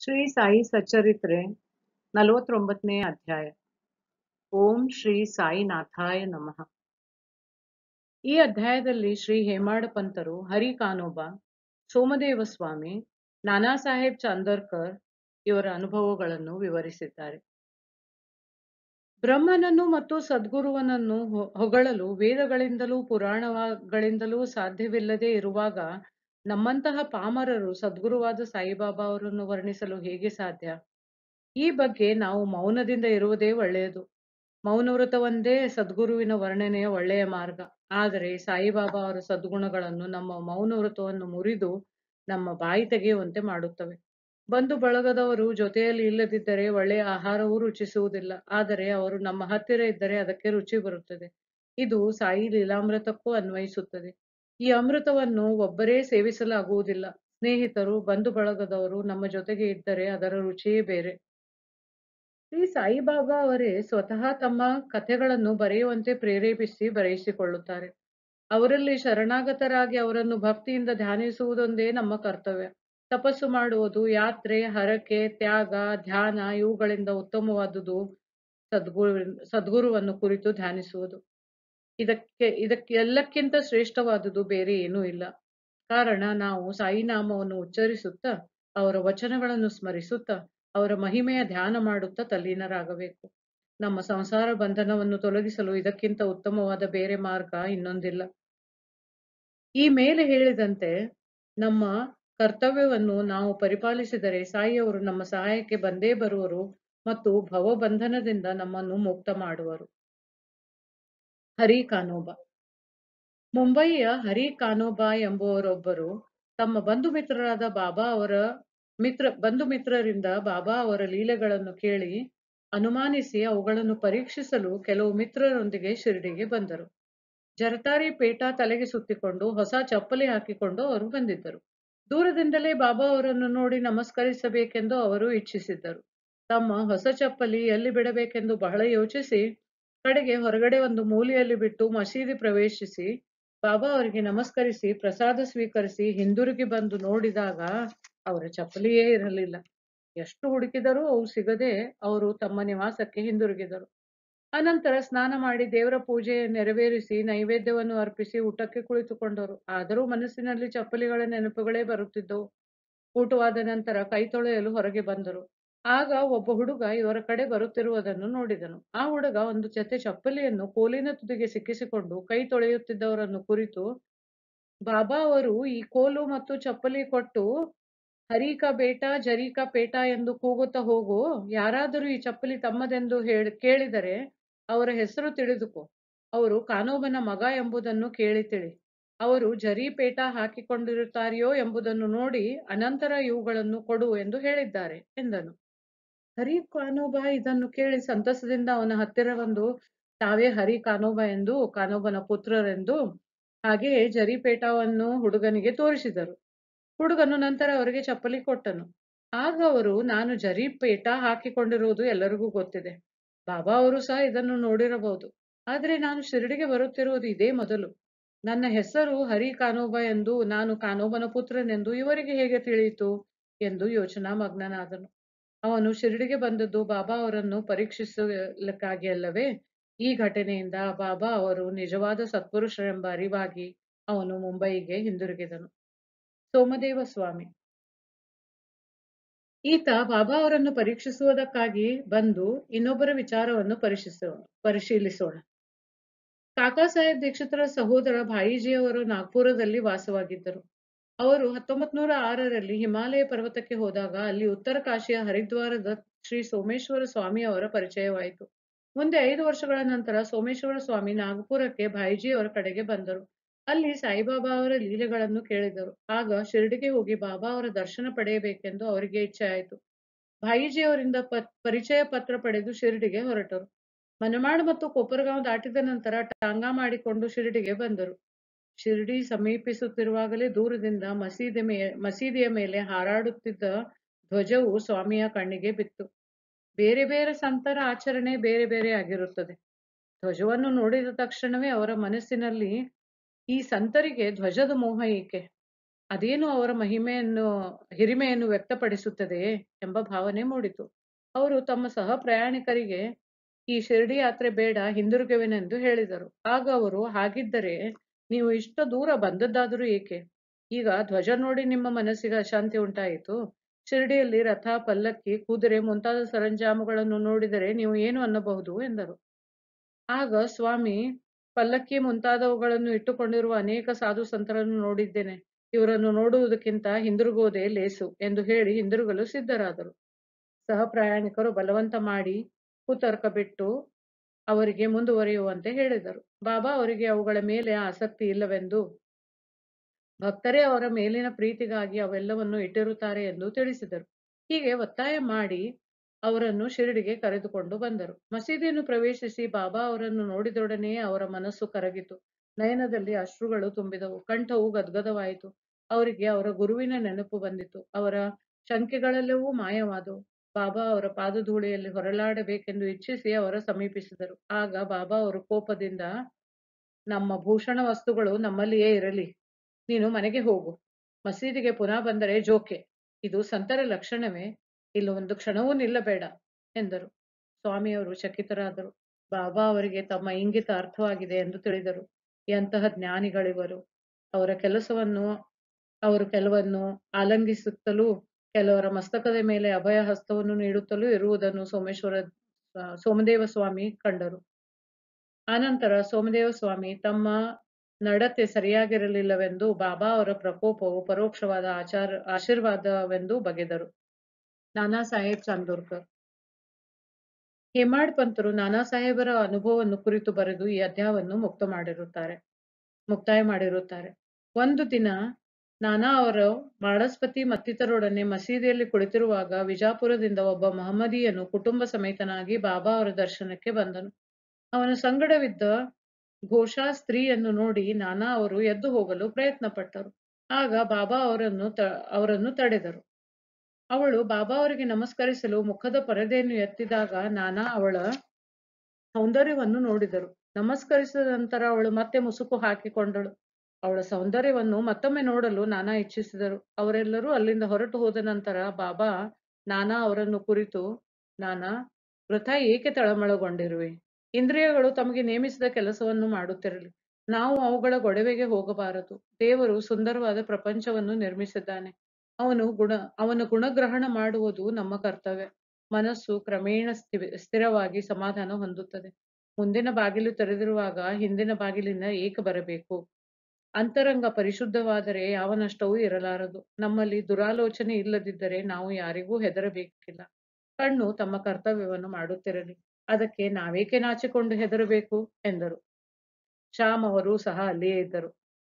ಶ್ರೀ ಸಾಯಿ ಸಚ್ಚರಿತ್ರೆ ನಲವತ್ತೊಂಬತ್ತನೇ ಅಧ್ಯಾಯ ಓಂ ಶ್ರೀ ಸಾಯಿನಾಥಾಯ ನಮಃ ಈ ಅಧ್ಯಾಯದಲ್ಲಿ ಶ್ರೀ ಹೇಮಾಡ ಪಂತರು ಹರಿ ಕಾನೋಬಾ ಸೋಮದೇವ ಸ್ವಾಮಿ ನಾನಾ ಸಾಹೇಬ್ ಚಾಂದರ್ಕರ್ ಇವರ ಅನುಭವಗಳನ್ನು ವಿವರಿಸಿದ್ದಾರೆ ಬ್ರಹ್ಮನನ್ನು ಮತ್ತು ಸದ್ಗುರುವನನ್ನು ಹೊ- ಹೊಗಳಲು ವೇದಗಳಿಂದಲೂ ಪುರಾಣಗಳಿಂದಲೂ ಸಾಧ್ಯವಿಲ್ಲದೆ ಇರುವಾಗ ನಮ್ಮಂತಹ ಪಾಮರರು ಸದ್ಗುರುವಾದ ಸಾಯಿಬಾಬಾ ಅವರನ್ನು ವರ್ಣಿಸಲು ಹೇಗೆ ಸಾಧ್ಯ ಈ ಬಗ್ಗೆ ನಾವು ಮೌನದಿಂದ ಇರುವುದೇ ಒಳ್ಳೆಯದು ಮೌನವ್ರತವೊಂದೇ ಸದ್ಗುರುವಿನ ವರ್ಣನೆಯ ಒಳ್ಳೆಯ ಮಾರ್ಗ ಆದರೆ ಸಾಯಿಬಾಬಾ ಅವರ ಸದ್ಗುಣಗಳನ್ನು ನಮ್ಮ ಮೌನವ್ರತವನ್ನು ಮುರಿದು ನಮ್ಮ ಬಾಯಿ ತೆಗೆಯುವಂತೆ ಮಾಡುತ್ತವೆ ಬಂಧು ಬಳಗದವರು ಜೊತೆಯಲ್ಲಿ ಇಲ್ಲದಿದ್ದರೆ ಒಳ್ಳೆಯ ಆಹಾರವೂ ರುಚಿಸುವುದಿಲ್ಲ ಆದರೆ ಅವರು ನಮ್ಮ ಹತ್ತಿರ ಇದ್ದರೆ ಅದಕ್ಕೆ ರುಚಿ ಬರುತ್ತದೆ ಇದು ಸಾಯಿ ಲೀಲಾಮೃತಕ್ಕೂ ಅನ್ವಯಿಸುತ್ತದೆ ಈ ಅಮೃತವನ್ನು ಒಬ್ಬರೇ ಸೇವಿಸಲಾಗುವುದಿಲ್ಲ ಸ್ನೇಹಿತರು ಬಂಧು ಬಳಗದವರು ನಮ್ಮ ಜೊತೆಗೆ ಇದ್ದರೆ ಅದರ ರುಚಿಯೇ ಬೇರೆ ಶ್ರೀ ಸಾಯಿಬಾಬಾ ಅವರೇ ಸ್ವತಃ ತಮ್ಮ ಕಥೆಗಳನ್ನು ಬರೆಯುವಂತೆ ಪ್ರೇರೇಪಿಸಿ ಬರೆಯಿಸಿಕೊಳ್ಳುತ್ತಾರೆ ಅವರಲ್ಲಿ ಶರಣಾಗತರಾಗಿ ಅವರನ್ನು ಭಕ್ತಿಯಿಂದ ಧ್ಯಾನಿಸುವುದೊಂದೇ ನಮ್ಮ ಕರ್ತವ್ಯ ತಪಸ್ಸು ಮಾಡುವುದು ಯಾತ್ರೆ ಹರಕೆ ತ್ಯಾಗ ಧ್ಯಾನ ಇವುಗಳಿಂದ ಉತ್ತಮವಾದುದು ಸದ್ಗುರು ಸದ್ಗುರುವನ್ನು ಕುರಿತು ಧ್ಯಾನಿಸುವುದು ಇದಕ್ಕೆ ಇದಕ್ಕೆ ಎಲ್ಲಕ್ಕಿಂತ ಶ್ರೇಷ್ಠವಾದುದು ಬೇರೆ ಏನೂ ಇಲ್ಲ ಕಾರಣ ನಾವು ಸಾಯಿನಾಮವನ್ನು ಉಚ್ಚರಿಸುತ್ತಾ ಅವರ ವಚನಗಳನ್ನು ಸ್ಮರಿಸುತ್ತಾ ಅವರ ಮಹಿಮೆಯ ಧ್ಯಾನ ಮಾಡುತ್ತಾ ತಲ್ಲೀನರಾಗಬೇಕು ನಮ್ಮ ಸಂಸಾರ ಬಂಧನವನ್ನು ತೊಲಗಿಸಲು ಇದಕ್ಕಿಂತ ಉತ್ತಮವಾದ ಬೇರೆ ಮಾರ್ಗ ಇನ್ನೊಂದಿಲ್ಲ ಈ ಮೇಲೆ ಹೇಳಿದಂತೆ ನಮ್ಮ ಕರ್ತವ್ಯವನ್ನು ನಾವು ಪರಿಪಾಲಿಸಿದರೆ ಸಾಯಿಯವರು ನಮ್ಮ ಸಹಾಯಕ್ಕೆ ಬಂದೇ ಬರುವರು ಮತ್ತು ಭವಬಂಧನದಿಂದ ನಮ್ಮನ್ನು ಮುಕ್ತ ಮಾಡುವರು ಹರಿ ಕಾನೋಬಾ ಮುಂಬಯಿಯ ಹರಿ ಕಾನೋಬಾ ಎಂಬುವರೊಬ್ಬರು ತಮ್ಮ ಬಂಧು ಮಿತ್ರರಾದ ಬಾಬಾ ಅವರ ಮಿತ್ರ ಬಂಧು ಮಿತ್ರರಿಂದ ಬಾಬಾ ಅವರ ಲೀಲೆಗಳನ್ನು ಕೇಳಿ ಅನುಮಾನಿಸಿ ಅವುಗಳನ್ನು ಪರೀಕ್ಷಿಸಲು ಕೆಲವು ಮಿತ್ರರೊಂದಿಗೆ ಶಿರಡಿಗೆ ಬಂದರು ಜರತಾರಿ ಪೇಟ ತಲೆಗೆ ಸುತ್ತಿಕೊಂಡು ಹೊಸ ಚಪ್ಪಲಿ ಹಾಕಿಕೊಂಡು ಅವರು ಬಂದಿದ್ದರು ದೂರದಿಂದಲೇ ಬಾಬಾ ಅವರನ್ನು ನೋಡಿ ನಮಸ್ಕರಿಸಬೇಕೆಂದು ಅವರು ಇಚ್ಛಿಸಿದ್ದರು ತಮ್ಮ ಹೊಸ ಚಪ್ಪಲಿ ಎಲ್ಲಿ ಬಿಡಬೇಕೆಂದು ಬಹಳ ಯೋಚಿಸಿ ಕಡೆಗೆ ಹೊರಗಡೆ ಒಂದು ಮೂಲೆಯಲ್ಲಿ ಬಿಟ್ಟು ಮಸೀದಿ ಪ್ರವೇಶಿಸಿ ಬಾಬಾ ಅವರಿಗೆ ನಮಸ್ಕರಿಸಿ ಪ್ರಸಾದ ಸ್ವೀಕರಿಸಿ ಹಿಂದಿರುಗಿ ಬಂದು ನೋಡಿದಾಗ ಅವರ ಚಪ್ಪಲಿಯೇ ಇರಲಿಲ್ಲ ಎಷ್ಟು ಹುಡುಕಿದರೂ ಅವು ಸಿಗದೆ ಅವರು ತಮ್ಮ ನಿವಾಸಕ್ಕೆ ಹಿಂದಿರುಗಿದರು ಅನಂತರ ಸ್ನಾನ ಮಾಡಿ ದೇವರ ಪೂಜೆ ನೆರವೇರಿಸಿ ನೈವೇದ್ಯವನ್ನು ಅರ್ಪಿಸಿ ಊಟಕ್ಕೆ ಕುಳಿತುಕೊಂಡರು ಆದರೂ ಮನಸ್ಸಿನಲ್ಲಿ ಚಪ್ಪಲಿಗಳ ನೆನಪುಗಳೇ ಬರುತ್ತಿದ್ದವು ಊಟವಾದ ನಂತರ ಕೈ ತೊಳೆಯಲು ಹೊರಗೆ ಬಂದರು ಆಗ ಒಬ್ಬ ಹುಡುಗ ಇವರ ಕಡೆ ಬರುತ್ತಿರುವುದನ್ನು ನೋಡಿದನು ಆ ಹುಡುಗ ಒಂದು ಜೊತೆ ಚಪ್ಪಲಿಯನ್ನು ಕೋಲಿನ ತುದಿಗೆ ಸಿಕ್ಕಿಸಿಕೊಂಡು ಕೈ ತೊಳೆಯುತ್ತಿದ್ದವರನ್ನು ಕುರಿತು ಬಾಬಾ ಅವರು ಈ ಕೋಲು ಮತ್ತು ಚಪ್ಪಲಿ ಕೊಟ್ಟು ಹರೀಕ ಬೇಟ ಜರೀಕ ಪೇಟ ಎಂದು ಕೂಗುತ್ತಾ ಹೋಗು ಯಾರಾದರೂ ಈ ಚಪ್ಪಲಿ ತಮ್ಮದೆಂದು ಹೇಳಿ ಕೇಳಿದರೆ ಅವರ ಹೆಸರು ತಿಳಿದುಕೋ ಅವರು ಕಾನೋಬನ ಮಗ ಎಂಬುದನ್ನು ಕೇಳಿ ತಿಳಿ ಅವರು ಜರಿ ಪೇಟ ಹಾಕಿಕೊಂಡಿರುತ್ತಾರೆಯೋ ಎಂಬುದನ್ನು ನೋಡಿ ಅನಂತರ ಇವುಗಳನ್ನು ಕೊಡು ಎಂದು ಹೇಳಿದ್ದಾರೆ ಎಂದನು ಹರಿ ಕಾನೋಬಾ ಇದನ್ನು ಕೇಳಿ ಸಂತಸದಿಂದ ಅವನ ಹತ್ತಿರ ಬಂದು ತಾವೇ ಹರಿ ಕಾನೋಬಾ ಎಂದು ಕಾನೋಬನ ಪುತ್ರರೆಂದು ಹಾಗೆಯೇ ಜರಿಪೇಟವನ್ನು ಹುಡುಗನಿಗೆ ತೋರಿಸಿದರು ಹುಡುಗನು ನಂತರ ಅವರಿಗೆ ಚಪ್ಪಲಿ ಕೊಟ್ಟನು ಆಗ ಅವರು ನಾನು ಜರಿಪೇಟ ಹಾಕಿಕೊಂಡಿರುವುದು ಎಲ್ಲರಿಗೂ ಗೊತ್ತಿದೆ ಬಾಬಾ ಅವರು ಸಹ ಇದನ್ನು ನೋಡಿರಬಹುದು ಆದರೆ ನಾನು ಶಿರಡಿಗೆ ಬರುತ್ತಿರುವುದು ಇದೇ ಮೊದಲು ನನ್ನ ಹೆಸರು ಹರಿ ಕಾನೋಬಾ ಎಂದು ನಾನು ಕಾನೋಬನ ಪುತ್ರನೆಂದು ಇವರಿಗೆ ಹೇಗೆ ತಿಳಿಯಿತು ಎಂದು ಯೋಚನಾ ಮಗ್ನನಾದನು ಅವನು ಶಿರಡಿಗೆ ಬಂದದ್ದು ಬಾಬಾ ಅವರನ್ನು ಪರೀಕ್ಷಿಸಲಿಕ್ಕಾಗಿ ಅಲ್ಲವೇ ಈ ಘಟನೆಯಿಂದ ಬಾಬಾ ಅವರು ನಿಜವಾದ ಸತ್ಪುರುಷರೆಂಬ ಅರಿವಾಗಿ ಅವನು ಮುಂಬಯಿಗೆ ಹಿಂದಿರುಗಿದನು ಸೋಮದೇವ ಸ್ವಾಮಿ ಈತ ಬಾಬಾ ಅವರನ್ನು ಪರೀಕ್ಷಿಸುವುದಕ್ಕಾಗಿ ಬಂದು ಇನ್ನೊಬ್ಬರ ವಿಚಾರವನ್ನು ಪರಿಶೀಲಿಸೋಣ ಪರಿಶೀಲಿಸೋಣ ಕಾಕಾ ಸಾಹೇಬ್ ದೀಕ್ಷಿತರ ಸಹೋದರ ಭಾಯಿಜಿಯವರು ನಾಗ್ಪುರದಲ್ಲಿ ವಾಸವಾಗಿದ್ದರು ಅವರು ಹತ್ತೊಂಬತ್ ನೂರ ಆರರಲ್ಲಿ ಹಿಮಾಲಯ ಪರ್ವತಕ್ಕೆ ಹೋದಾಗ ಅಲ್ಲಿ ಉತ್ತರ ಕಾಶಿಯ ಹರಿದ್ವಾರದ ಶ್ರೀ ಸೋಮೇಶ್ವರ ಸ್ವಾಮಿ ಅವರ ಪರಿಚಯವಾಯಿತು ಮುಂದೆ ಐದು ವರ್ಷಗಳ ನಂತರ ಸೋಮೇಶ್ವರ ಸ್ವಾಮಿ ನಾಗಪುರಕ್ಕೆ ಭಾಯಿಜಿಯವರ ಕಡೆಗೆ ಬಂದರು ಅಲ್ಲಿ ಸಾಯಿಬಾಬಾ ಅವರ ಲೀಲೆಗಳನ್ನು ಕೇಳಿದರು ಆಗ ಶಿರಡಿಗೆ ಹೋಗಿ ಬಾಬಾ ಅವರ ದರ್ಶನ ಪಡೆಯಬೇಕೆಂದು ಅವರಿಗೆ ಇಚ್ಛೆ ಆಯಿತು ಭಾಯಿಜಿಯವರಿಂದ ಪ ಪರಿಚಯ ಪತ್ರ ಪಡೆದು ಶಿರಡಿಗೆ ಹೊರಟರು ಮನಮಾಡ್ ಮತ್ತು ಕೊಪ್ಪರಗಾಂವ್ ದಾಟಿದ ನಂತರ ಟಾಂಗಾ ಮಾಡಿಕೊಂಡು ಶಿರಡಿಗೆ ಬಂದರು ಶಿರಡಿ ಸಮೀಪಿಸುತ್ತಿರುವಾಗಲೇ ದೂರದಿಂದ ಮಸೀದಿ ಮೇ ಮಸೀದಿಯ ಮೇಲೆ ಹಾರಾಡುತ್ತಿದ್ದ ಧ್ವಜವು ಸ್ವಾಮಿಯ ಕಣ್ಣಿಗೆ ಬಿತ್ತು ಬೇರೆ ಬೇರೆ ಸಂತರ ಆಚರಣೆ ಬೇರೆ ಬೇರೆ ಆಗಿರುತ್ತದೆ ಧ್ವಜವನ್ನು ನೋಡಿದ ತಕ್ಷಣವೇ ಅವರ ಮನಸ್ಸಿನಲ್ಲಿ ಈ ಸಂತರಿಗೆ ಧ್ವಜದ ಮೋಹ ಏಕೆ ಅದೇನು ಅವರ ಮಹಿಮೆಯನ್ನು ಹಿರಿಮೆಯನ್ನು ವ್ಯಕ್ತಪಡಿಸುತ್ತದೆಯೇ ಎಂಬ ಭಾವನೆ ಮೂಡಿತು ಅವರು ತಮ್ಮ ಸಹ ಪ್ರಯಾಣಿಕರಿಗೆ ಈ ಶಿರ್ಡಿ ಯಾತ್ರೆ ಬೇಡ ಹಿಂದಿರುಗುವೆನೆಂದು ಹೇಳಿದರು ಆಗ ಅವರು ಹಾಗಿದ್ದರೆ ನೀವು ಇಷ್ಟ ದೂರ ಬಂದದ್ದಾದರೂ ಏಕೆ ಈಗ ಧ್ವಜ ನೋಡಿ ನಿಮ್ಮ ಮನಸ್ಸಿಗೆ ಅಶಾಂತಿ ಉಂಟಾಯಿತು ಶಿರ್ಡಿಯಲ್ಲಿ ರಥ ಪಲ್ಲಕ್ಕಿ ಕುದುರೆ ಮುಂತಾದ ಸರಂಜಾಮುಗಳನ್ನು ನೋಡಿದರೆ ನೀವು ಏನು ಅನ್ನಬಹುದು ಎಂದರು ಆಗ ಸ್ವಾಮಿ ಪಲ್ಲಕ್ಕಿ ಮುಂತಾದವುಗಳನ್ನು ಇಟ್ಟುಕೊಂಡಿರುವ ಅನೇಕ ಸಾಧು ಸಂತರನ್ನು ನೋಡಿದ್ದೇನೆ ಇವರನ್ನು ನೋಡುವುದಕ್ಕಿಂತ ಹಿಂದಿರುಗುವುದೇ ಲೇಸು ಎಂದು ಹೇಳಿ ಹಿಂದಿರುಗಲು ಸಿದ್ಧರಾದರು ಸಹ ಪ್ರಯಾಣಿಕರು ಬಲವಂತ ಮಾಡಿ ಕುತರ್ಕ ಬಿಟ್ಟು ಅವರಿಗೆ ಮುಂದುವರಿಯುವಂತೆ ಹೇಳಿದರು ಬಾಬಾ ಅವರಿಗೆ ಅವುಗಳ ಮೇಲೆ ಆಸಕ್ತಿ ಇಲ್ಲವೆಂದು ಭಕ್ತರೇ ಅವರ ಮೇಲಿನ ಪ್ರೀತಿಗಾಗಿ ಅವೆಲ್ಲವನ್ನು ಇಟ್ಟಿರುತ್ತಾರೆ ಎಂದು ತಿಳಿಸಿದರು ಹೀಗೆ ಒತ್ತಾಯ ಮಾಡಿ ಅವರನ್ನು ಶಿರಡಿಗೆ ಕರೆದುಕೊಂಡು ಬಂದರು ಮಸೀದಿಯನ್ನು ಪ್ರವೇಶಿಸಿ ಬಾಬಾ ಅವರನ್ನು ನೋಡಿದೊಡನೆಯೇ ಅವರ ಮನಸ್ಸು ಕರಗಿತು ನಯನದಲ್ಲಿ ಅಶ್ರುಗಳು ತುಂಬಿದವು ಕಂಠವು ಗದ್ಗದವಾಯಿತು ಅವರಿಗೆ ಅವರ ಗುರುವಿನ ನೆನಪು ಬಂದಿತು ಅವರ ಶಂಕೆಗಳೆಲ್ಲವೂ ಮಾಯವಾದವು ಬಾಬಾ ಅವರ ಪಾದಧೂಳಿಯಲ್ಲಿ ಹೊರಲಾಡಬೇಕೆಂದು ಇಚ್ಛಿಸಿ ಅವರ ಸಮೀಪಿಸಿದರು ಆಗ ಬಾಬಾ ಅವರು ಕೋಪದಿಂದ ನಮ್ಮ ಭೂಷಣ ವಸ್ತುಗಳು ನಮ್ಮಲ್ಲಿಯೇ ಇರಲಿ ನೀನು ಮನೆಗೆ ಹೋಗು ಮಸೀದಿಗೆ ಪುನಃ ಬಂದರೆ ಜೋಕೆ ಇದು ಸಂತರ ಲಕ್ಷಣವೇ ಇಲ್ಲಿ ಒಂದು ಕ್ಷಣವೂ ನಿಲ್ಲಬೇಡ ಎಂದರು ಸ್ವಾಮಿಯವರು ಚಕಿತರಾದರು ಬಾಬಾ ಅವರಿಗೆ ತಮ್ಮ ಇಂಗಿತ ಅರ್ಥವಾಗಿದೆ ಎಂದು ತಿಳಿದರು ಎಂತಹ ಜ್ಞಾನಿಗಳಿವರು ಅವರ ಕೆಲಸವನ್ನು ಅವರು ಕೆಲವನ್ನು ಆಲಂಗಿಸುತ್ತಲೂ ಕೆಲವರ ಮಸ್ತಕದ ಮೇಲೆ ಅಭಯ ಹಸ್ತವನ್ನು ನೀಡುತ್ತಲೂ ಇರುವುದನ್ನು ಸೋಮೇಶ್ವರ ಸೋಮದೇವ ಸ್ವಾಮಿ ಕಂಡರು ಆನಂತರ ಸೋಮದೇವ ಸ್ವಾಮಿ ತಮ್ಮ ನಡತೆ ಸರಿಯಾಗಿರಲಿಲ್ಲವೆಂದು ಬಾಬಾ ಅವರ ಪ್ರಕೋಪವು ಪರೋಕ್ಷವಾದ ಆಚಾರ ಆಶೀರ್ವಾದವೆಂದು ಬಗೆದರು ನಾನಾ ಸಾಹೇಬ್ ಚಾಂದೋರ್ಕರ್ ಹೇಮಾಡ್ ಪಂತರು ನಾನಾ ಸಾಹೇಬರ ಅನುಭವವನ್ನು ಕುರಿತು ಬರೆದು ಈ ಅಧ್ಯಾಯವನ್ನು ಮುಕ್ತ ಮಾಡಿರುತ್ತಾರೆ ಮುಕ್ತಾಯ ಮಾಡಿರುತ್ತಾರೆ ಒಂದು ದಿನ ನಾನಾ ಅವರು ಮಾಳಸ್ಪತಿ ಮತ್ತಿತರೊಡನೆ ಮಸೀದಿಯಲ್ಲಿ ಕುಳಿತಿರುವಾಗ ವಿಜಾಪುರದಿಂದ ಒಬ್ಬ ಮಹಮ್ಮದಿಯನು ಕುಟುಂಬ ಸಮೇತನಾಗಿ ಬಾಬಾ ಅವರ ದರ್ಶನಕ್ಕೆ ಬಂದನು ಅವನ ಸಂಗಡವಿದ್ದ ಘೋಷಾ ಸ್ತ್ರೀಯನ್ನು ನೋಡಿ ನಾನಾ ಅವರು ಎದ್ದು ಹೋಗಲು ಪ್ರಯತ್ನ ಪಟ್ಟರು ಆಗ ಬಾಬಾ ಅವರನ್ನು ತ ಅವರನ್ನು ತಡೆದರು ಅವಳು ಬಾಬಾ ಅವರಿಗೆ ನಮಸ್ಕರಿಸಲು ಮುಖದ ಪರದೆಯನ್ನು ಎತ್ತಿದಾಗ ನಾನಾ ಅವಳ ಸೌಂದರ್ಯವನ್ನು ನೋಡಿದರು ನಮಸ್ಕರಿಸಿದ ನಂತರ ಅವಳು ಮತ್ತೆ ಮುಸುಕು ಹಾಕಿಕೊಂಡಳು ಅವಳ ಸೌಂದರ್ಯವನ್ನು ಮತ್ತೊಮ್ಮೆ ನೋಡಲು ನಾನಾ ಇಚ್ಛಿಸಿದರು ಅವರೆಲ್ಲರೂ ಅಲ್ಲಿಂದ ಹೊರಟು ಹೋದ ನಂತರ ಬಾಬಾ ನಾನಾ ಅವರನ್ನು ಕುರಿತು ನಾನಾ ವೃಥ ಏಕೆ ತಳಮಳಗೊಂಡಿರುವೆ ಇಂದ್ರಿಯಗಳು ತಮಗೆ ನೇಮಿಸಿದ ಕೆಲಸವನ್ನು ಮಾಡುತ್ತಿರಲಿ ನಾವು ಅವುಗಳ ಗೊಡವೆಗೆ ಹೋಗಬಾರದು ದೇವರು ಸುಂದರವಾದ ಪ್ರಪಂಚವನ್ನು ನಿರ್ಮಿಸಿದ್ದಾನೆ ಅವನು ಗುಣ ಅವನ ಗುಣಗ್ರಹಣ ಮಾಡುವುದು ನಮ್ಮ ಕರ್ತವ್ಯ ಮನಸ್ಸು ಕ್ರಮೇಣ ಸ್ಥಿ ಸ್ಥಿರವಾಗಿ ಸಮಾಧಾನ ಹೊಂದುತ್ತದೆ ಮುಂದಿನ ಬಾಗಿಲು ತೆರೆದಿರುವಾಗ ಹಿಂದಿನ ಬಾಗಿಲಿಂದ ಏಕೆ ಬರಬೇಕು ಅಂತರಂಗ ಪರಿಶುದ್ಧವಾದರೆ ಯಾವ ನಷ್ಟವೂ ಇರಲಾರದು ನಮ್ಮಲ್ಲಿ ದುರಾಲೋಚನೆ ಇಲ್ಲದಿದ್ದರೆ ನಾವು ಯಾರಿಗೂ ಹೆದರಬೇಕಿಲ್ಲ ಕಣ್ಣು ತಮ್ಮ ಕರ್ತವ್ಯವನ್ನು ಮಾಡುತ್ತಿರಲಿ ಅದಕ್ಕೆ ನಾವೇಕೆ ನಾಚಿಕೊಂಡು ಹೆದರಬೇಕು ಎಂದರು ಶ್ಯಾಮ್ ಅವರು ಸಹ ಅಲ್ಲಿಯೇ ಇದ್ದರು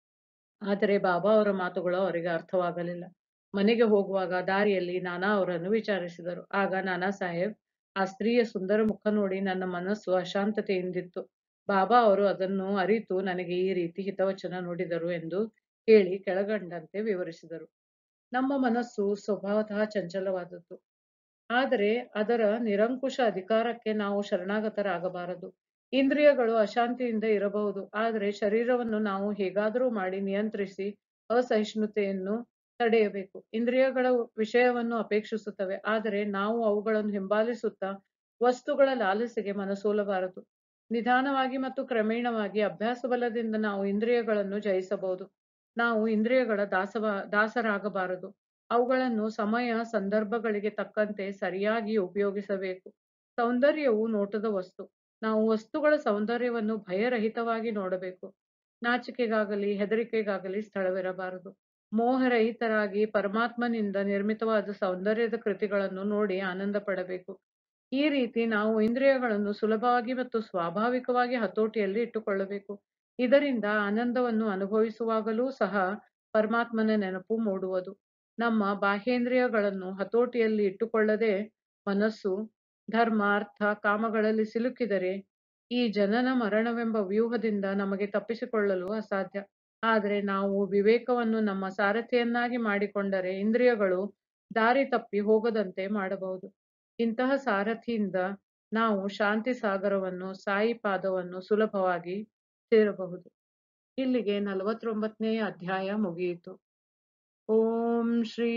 ಆದರೆ ಬಾಬಾ ಅವರ ಮಾತುಗಳು ಅವರಿಗೆ ಅರ್ಥವಾಗಲಿಲ್ಲ ಮನೆಗೆ ಹೋಗುವಾಗ ದಾರಿಯಲ್ಲಿ ನಾನಾ ಅವರನ್ನು ವಿಚಾರಿಸಿದರು ಆಗ ನಾನಾ ಸಾಹೇಬ್ ಆ ಸ್ತ್ರೀಯ ಸುಂದರ ಮುಖ ನೋಡಿ ನನ್ನ ಮನಸ್ಸು ಅಶಾಂತತೆಯಿಂದಿತ್ತು ಬಾಬಾ ಅವರು ಅದನ್ನು ಅರಿತು ನನಗೆ ಈ ರೀತಿ ಹಿತವಚನ ನುಡಿದರು ಎಂದು ಹೇಳಿ ಕೆಳಗಂಡಂತೆ ವಿವರಿಸಿದರು ನಮ್ಮ ಮನಸ್ಸು ಸ್ವಭಾವತಃ ಚಂಚಲವಾದದ್ದು ಆದರೆ ಅದರ ನಿರಂಕುಶ ಅಧಿಕಾರಕ್ಕೆ ನಾವು ಶರಣಾಗತರಾಗಬಾರದು ಇಂದ್ರಿಯಗಳು ಅಶಾಂತಿಯಿಂದ ಇರಬಹುದು ಆದರೆ ಶರೀರವನ್ನು ನಾವು ಹೇಗಾದರೂ ಮಾಡಿ ನಿಯಂತ್ರಿಸಿ ಅಸಹಿಷ್ಣುತೆಯನ್ನು ತಡೆಯಬೇಕು ಇಂದ್ರಿಯಗಳ ವಿಷಯವನ್ನು ಅಪೇಕ್ಷಿಸುತ್ತವೆ ಆದರೆ ನಾವು ಅವುಗಳನ್ನು ಹಿಂಬಾಲಿಸುತ್ತಾ ವಸ್ತುಗಳ ಲಾಲಸೆಗೆ ಮನಸೋಲಬಾರದು ನಿಧಾನವಾಗಿ ಮತ್ತು ಕ್ರಮೇಣವಾಗಿ ಅಭ್ಯಾಸ ಬಲದಿಂದ ನಾವು ಇಂದ್ರಿಯಗಳನ್ನು ಜಯಿಸಬಹುದು ನಾವು ಇಂದ್ರಿಯಗಳ ದಾಸವ ದಾಸರಾಗಬಾರದು ಅವುಗಳನ್ನು ಸಮಯ ಸಂದರ್ಭಗಳಿಗೆ ತಕ್ಕಂತೆ ಸರಿಯಾಗಿ ಉಪಯೋಗಿಸಬೇಕು ಸೌಂದರ್ಯವು ನೋಟದ ವಸ್ತು ನಾವು ವಸ್ತುಗಳ ಸೌಂದರ್ಯವನ್ನು ಭಯರಹಿತವಾಗಿ ನೋಡಬೇಕು ನಾಚಿಕೆಗಾಗಲಿ ಹೆದರಿಕೆಗಾಗಲಿ ಸ್ಥಳವಿರಬಾರದು ಮೋಹರಹಿತರಾಗಿ ಪರಮಾತ್ಮನಿಂದ ನಿರ್ಮಿತವಾದ ಸೌಂದರ್ಯದ ಕೃತಿಗಳನ್ನು ನೋಡಿ ಆನಂದ ಪಡಬೇಕು ಈ ರೀತಿ ನಾವು ಇಂದ್ರಿಯಗಳನ್ನು ಸುಲಭವಾಗಿ ಮತ್ತು ಸ್ವಾಭಾವಿಕವಾಗಿ ಹತೋಟಿಯಲ್ಲಿ ಇಟ್ಟುಕೊಳ್ಳಬೇಕು ಇದರಿಂದ ಆನಂದವನ್ನು ಅನುಭವಿಸುವಾಗಲೂ ಸಹ ಪರಮಾತ್ಮನ ನೆನಪು ಮೂಡುವುದು ನಮ್ಮ ಬಾಹ್ಯೇಂದ್ರಿಯಗಳನ್ನು ಹತೋಟಿಯಲ್ಲಿ ಇಟ್ಟುಕೊಳ್ಳದೆ ಮನಸ್ಸು ಧರ್ಮ ಅರ್ಥ ಕಾಮಗಳಲ್ಲಿ ಸಿಲುಕಿದರೆ ಈ ಜನನ ಮರಣವೆಂಬ ವ್ಯೂಹದಿಂದ ನಮಗೆ ತಪ್ಪಿಸಿಕೊಳ್ಳಲು ಅಸಾಧ್ಯ ಆದರೆ ನಾವು ವಿವೇಕವನ್ನು ನಮ್ಮ ಸಾರಥಿಯನ್ನಾಗಿ ಮಾಡಿಕೊಂಡರೆ ಇಂದ್ರಿಯಗಳು ದಾರಿ ತಪ್ಪಿ ಹೋಗದಂತೆ ಮಾಡಬಹುದು ಇಂತಹ ಸಾರಥಿಯಿಂದ ನಾವು ಶಾಂತಿ ಸಾಗರವನ್ನು ಸಾಯಿ ಪಾದವನ್ನು ಸುಲಭವಾಗಿ ಸೇರಬಹುದು ಇಲ್ಲಿಗೆ ನಲವತ್ತೊಂಬತ್ತನೇ ಅಧ್ಯಾಯ ಮುಗಿಯಿತು ओम श्री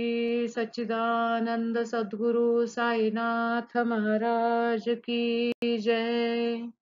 सच्चिदानंद सद्गुरु साईनाथ महाराज की जय